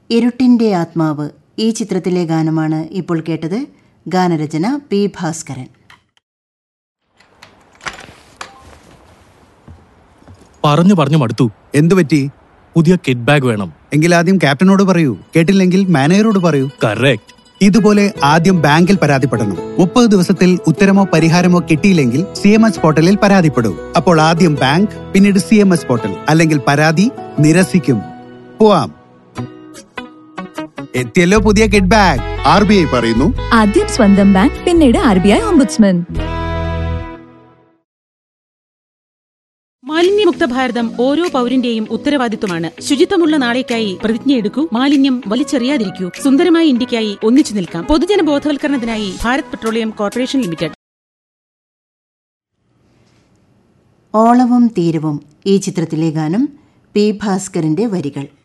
ഇരുട്ടിൻ്റെ ആത്മാവ് ഈ ചിത്രത്തിലെ ഗാനമാണ് ഇപ്പോൾ കേട്ടത് ഗാനരചന പി ഭാസ്കരൻ പറഞ്ഞു പറഞ്ഞു മടുത്തു എന്തു പറ്റി പുതിയ കിഡ് ബാഗ് വേണം എങ്കിൽ ആദ്യം ക്യാപ്റ്റനോട് പറയൂ കേട്ടില്ലെങ്കിൽ മാനേജറോട് പറയൂ കറക്റ്റ് ഇതുപോലെ ആദ്യം ബാങ്കിൽ പരാതിപ്പെടണം മുപ്പത് ദിവസത്തിൽ ഉത്തരമോ പരിഹാരമോ കിട്ടിയില്ലെങ്കിൽ സി എം എസ് പോർട്ടലിൽ പരാതിപ്പെടൂ അപ്പോൾ ആദ്യം ബാങ്ക് പിന്നീട് സി എം എസ് പോർട്ടൽ അല്ലെങ്കിൽ പരാതി നിരസിക്കും പോവാം എത്തിയല്ലോ പുതിയ കിഡ് ബാഗ് ആർ ബി ഐ പറയുന്നു ആദ്യം സ്വന്തം ബാങ്ക് പിന്നീട് ആർ ബി ഐ ഓംബുഡ്സ്മാൻ മാലിന്യമുക്ത ഭാരതം ഓരോ പൗരന്റെയും ഉത്തരവാദിത്വമാണ് ശുചിത്വമുള്ള നാളേക്കായി പ്രതിജ്ഞയെടുക്കൂ മാലിന്യം വലിച്ചെറിയാതിരിക്കൂ സുന്ദരമായ ഇന്ത്യക്കായി ഒന്നിച്ചു നിൽക്കാം പൊതുജന ബോധവൽക്കരണത്തിനായി ഭാരത് പെട്രോളിയം കോർപ്പറേഷൻ ലിമിറ്റഡ് ഓളവും തീരവും ഈ ചിത്രത്തിലെ ഗാനം പി ഭാസ്കരന്റെ വരികൾ